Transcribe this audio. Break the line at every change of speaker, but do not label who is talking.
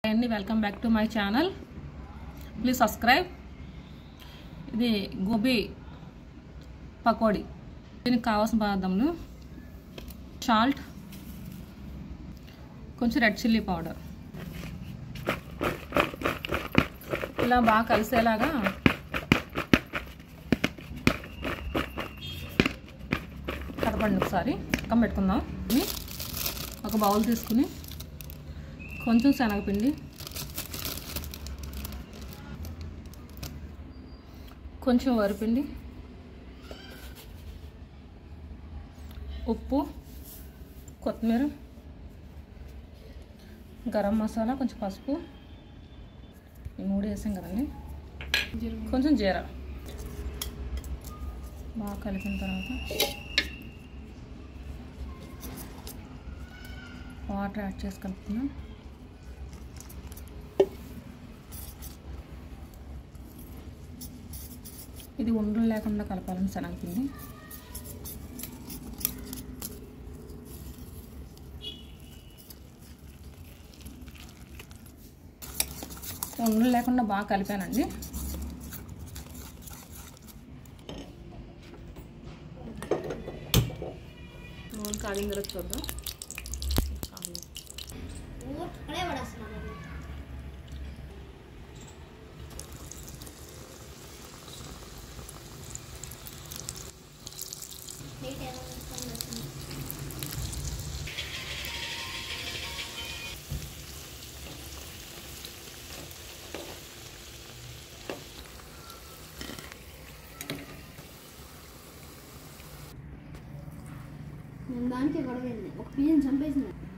అండి welcome back to my channel please subscribe ఇది గోబీ పకోడీ దీనికి కావాల్సిన పదార్థములు సాల్ట్ కొంచెం రెడ్ చిల్లీ పౌడర్ ఇలా బాగా కలిసేలాగా కదపండి ఒకసారి పక్కన పెట్టుకుందాం ఇది ఒక బౌల్ తీసుకుని కొంచెం శనగపిండి కొంచెం వరిపిండి ఉప్పు కొత్తిమీర గరం మసాలా కొంచెం పసుపు ఈ మూడు వేసాం కదండి కొంచెం జీరా బాగా కలిపిన తర్వాత వాటర్ యాడ్ చేసి కలుపుతున్నాం ఇది ఉండలు లేకుండా కలపాలని శనగపిండి ఉండలు లేకుండా బాగా కలిపానండి నూనె కాగిన తర్వాత చూద్దాం
అక్కడే పడేస్తున్నాను నీట్ ఎలా వస్తుంది నేను దానికి గొడవ ఒక పిల్లని చంపేసింది